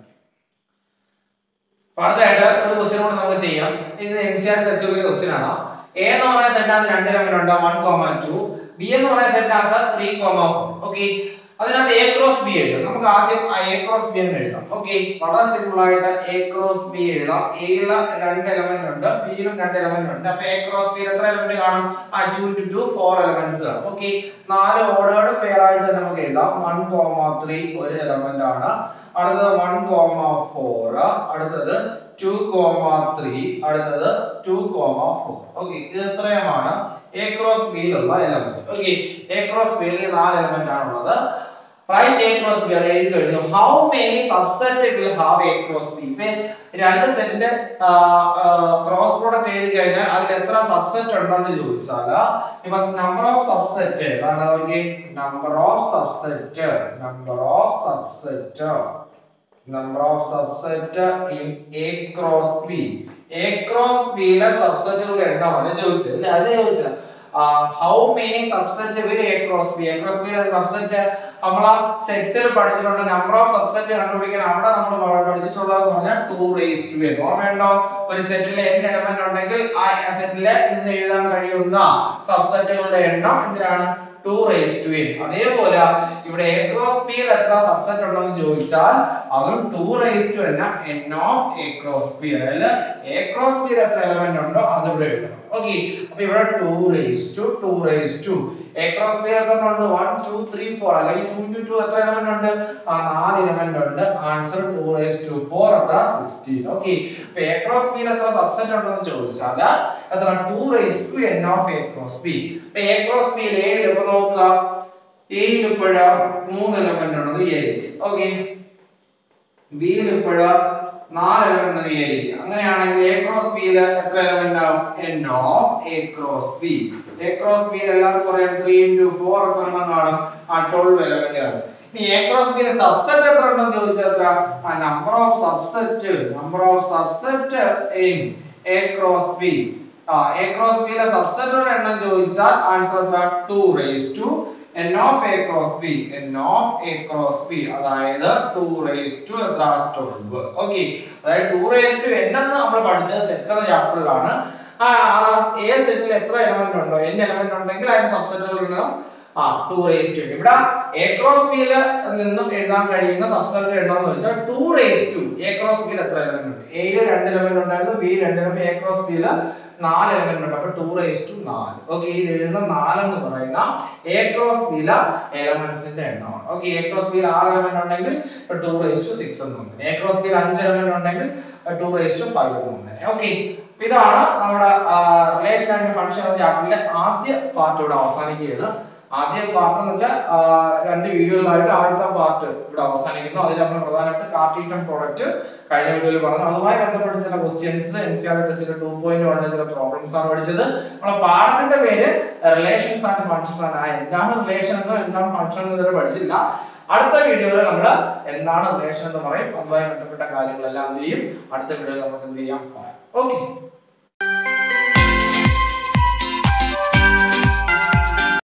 അപ്പൊ അടുത്തായിട്ട് ഒരു ക്വസ്റ്റ്യൻ കൂടെ നമുക്ക് ചെയ്യാം ഇത് എൻ സി ആർ ടെക്സ്റ്റ് ബുക്കിലെ ക്വസ്റ്റ്യൻ ആണ് എ എന്ന് പറയുന്ന സെറ്റിനകത്ത് രണ്ട് എലമെന്റ് ഉണ്ട് വൺ കോമ ടു ബി എന്ന് പറയുന്ന സെറ്റിനകത്ത് ത്രീ കോമ ഫോർ ഓക്കെ അതിനകത്ത് എ ക്രോസ് ബി എഴുതാം നമുക്ക് ആദ്യം ആ എ ക്രോസ് ബി എന്ന് എഴുതാം ഓക്കെ വളരെ സിമ്പിൾ ആയിട്ട് എ ക്രോസ് ബി എഴുതാം എയിൽ രണ്ട് എലമെന്റ് ഉണ്ട് ബിയിലും രണ്ട് എലമെന്റ് ഉണ്ട് അപ്പൊ എ ക്രോസ് ബിയിൽ എത്ര എലമെന്റ് കാണും ആ two into two four elements കാണും ഓക്കെ നാല് ഓർഡേർഡ് പെയർ ആയിട്ട് തന്നെ നമുക്ക് എഴുതാം വൺ കോമ ത്രീ ഒരു എലമെന്റ് ആണ് അടുത്തത് വൺ കോമ ഫോർ അടുത്തത് ടു കോമ ത്രീ അടുത്തത് ടു കോമ ഫോർ ഓക്കെ ഇത് ഇത്രയുമാണ് എ ക്രോസ് ബിയിലുള്ള എലമെന്റ് ഓക്കെ എ ക്രോസ് ബിയിൽ നാല് എലമെന്റ് ആണുള്ളത് റൈറ്റ് എ ക്രോസ് ബി അത് എഴുതി കഴിഞ്ഞു how many subset will have A cross B ഇപ്പൊ രണ്ട് സെറ്റിന്റെ ക്രോസ് പ്രോഡക്റ്റ് എഴുതി കഴിഞ്ഞാൽ അതിൽ എത്ര സബ്സെറ്റ് ഉണ്ടെന്ന് ചോദിച്ചാൽ ഇപ്പൊ നമ്പർ ഓഫ് സബ്സെറ്റ് ഏതാണ് number of subset number of subset number of subset in A cross B A cross ബിയിലെ സബ്സെറ്റുകളുടെ എണ്ണമാണ് ചോദിച്ചത് അല്ലേ അത് ചോദിച്ചത് how many subset will A cross B A cross ബിയിലെ സബ്സെറ്റ് നമ്മൾ ആ സെറ്റ്സിൽ പഠിച്ചിട്ടുണ്ട് നമ്പർ ഓഫ് സബ്സെറ്റ് കണ്ടുപിടിക്കാൻ അവിടെ നമ്മൾ പഠിച്ചിട്ടുള്ളത് പറഞ്ഞാൽ ടു റേസ് ടു എൻ ഓർമ്മയുണ്ടോ ഒരു സെറ്റിൽ n എലമെന്റ് ഉണ്ടെങ്കിൽ ആ സെറ്റിലെ ഇന്ന് എഴുതാൻ കഴിയുന്ന സബ്സെറ്റുകളുടെ എണ്ണം എന്തിനാണ് ടു റേസ് ടു എൻ അതേപോലെ ഇവിടെ എ ക്രോസ് ബിയിൽ എത്ര സബ്സെറ്റ് ഉണ്ടെന്ന് ചോദിച്ചാൽ അതും ടു റേസ് ടു എന്ന n of A cross B അതായത് എ ക്രോസ് ബിയിൽ എത്ര എലമെന്റ് ഉണ്ടോ അത് ഇവിടെ എഴുതണം ഓക്കെ അപ്പൊ ഇവിടെ two raise two two raise two A cross B എത്ര ഉണ്ട് വൺ ടു ത്രീ ഫോർ അല്ലെങ്കിൽ ടു ഇൻറ്റു ടു എത്ര എലമെന്റ് ഉണ്ട് ആ നാല് എലമെന്റ് ഉണ്ട് answer two raise two four എത്ര സിക്സ്റ്റീൻ ഓക്കെ അപ്പൊ എ ക്രോസ് ബിയിൽ എത്ര സബ്സെറ്റ് ഉണ്ടെന്ന് ചോദിച്ചാൽ എത്ര two raise two n of A cross B അപ്പൊ എ ക്രോസ് ബിയിൽ എയിൽ ഇപ്പൊ നോക്കുക എയിൽ ഇപ്പോഴ മൂന്ന് എലമെന്റ് ഉണ്ടെന്ന് വിചാരിക്കും ഓക്കെ ബിയിൽ ഇപ്പോഴ നാല് എലമെന്റ് വിചാരിക്കുക അങ്ങനെയാണെങ്കിൽ എ ക്രോസ് ബിയിൽ എത്ര എലമെന്റ് ആവും n of A cross B A cross ബിയിൽ എല്ലാവർക്കും പറയാം ത്രീ ഇൻറ്റു ഫോർ എത്ര എണ്ണം കാണും ആ ട്വൽവ് എലമെന്റ് കാണും ഇനി എ ക്രോസ് ബിയിലെ സബ്സെറ്റ് എത്ര ഉണ്ടെന്ന് ചോദിച്ചാൽ എത്ര ആ number of subset number of subset in A cross B ആ എ ക്രോസ് ബിയിലെ സബ്സെറ്റുകളുടെ എണ്ണം ചോദിച്ചാൽ ആൻസർ എത്ര two raise two n of a cross b n of a cross b അതായത് 2 raised to എത്ര 12 ഓക്കേ അതായത് 2 raised to n എന്ന് നമ്മൾ പഠിച്ചത് സെക്കൻഡ് ചാപ്റ്ററിലാണ് ആ ഏ സെറ്റിൽ എത്ര എലമെന്റ് ഉണ്ടോ n എലമെന്റ് ഉണ്ടെങ്കിൽ അതിന്റെ സബ്സെറ്റുകൾ എണ്ണം ആ 2 raised to ഇവിടെ a cross b യിൽ നിന്നും എഴുതാൻ കഴിയുന്ന സബ്സെറ്റ് എണ്ണം എന്ന് വെച്ചാൽ 2 raised to a cross b യിൽ എത്ര എലമെന്റ് ഉണ്ട് a യിൽ രണ്ട് എലമെന്റ് ഉണ്ടായിരുന്നു b യിൽ രണ്ട് എലമെന്റ് a cross b യിൽ നാല് എലമെന്റ് ഉണ്ട് അപ്പൊ ടു റേസ് ടു നാല് ഓക്കെ ഈ എഴുതുന്ന നാല് എന്ന് പറയുന്ന എ ക്രോസ് ബിയിലെ എലമെന്റ്സിന്റെ എണ്ണമാണ് ഓക്കെ എ ക്രോസ് ബിയിൽ ആറ് എലമെന്റ് ഉണ്ടെങ്കിൽ ടു റേസ് ടു സിക്സ് എന്ന് വന്നു എ ക്രോസ് ബിയിൽ അഞ്ച് എലമെന്റ് ഉണ്ടെങ്കിൽ ടു റേസ് ടു ഫൈവ് എന്ന് വന്നു ഓക്കെ ഇതാണ് നമ്മുടെ റിലേഷൻ ആൻഡ് ഫംഗ്ഷൻ എന്ന ചാപ്റ്ററിലെ ആദ്യ പാർട്ട് ഇവിടെ അവസാനിക്കുന്നത് ആദ്യ പാർട്ട് എന്ന് വെച്ചാൽ രണ്ട് വീഡിയോകളായിട്ട് ആദ്യത്തെ പാർട്ട് ഇവിടെ അവസാനിക്കുന്നു അതിൽ നമ്മൾ പ്രധാനമായിട്ട് കാർട്ടീഷ്യൻ പ്രോഡക്റ്റ് കഴിഞ്ഞ വീഡിയോയിൽ പറഞ്ഞു അതുമായി ബന്ധപ്പെട്ട ചില ക്വസ്റ്റ്യൻസ് എൻ സി ആർ ടെസ്റ്റിന്റെ ടു പോയിന്റ് വണ്ണിലെ ചില പ്രോബ്ലംസ് ആണ് പഠിച്ചത് നമ്മളെ പാഠത്തിന്റെ പേര് റിലേഷൻസ് ആൻഡ് ഫംഗ്ഷൻസ് ആണ് ആ എന്താണ് റിലേഷൻ എന്നോ എന്താണ് ഫംഗ്ഷൻ എന്നോ ഇതുവരെ പഠിച്ചില്ല അടുത്ത വീഡിയോയിൽ നമ്മൾ എന്താണ് റിലേഷൻ എന്ന് പറയും അതുമായി ബന്ധപ്പെട്ട കാര്യങ്ങളെല്ലാം എന്ത് ചെയ്യും അടുത്ത വീഡിയോയിൽ നമുക്ക് എന്ത് ചെയ്യാം പറയാം ഓക്കെ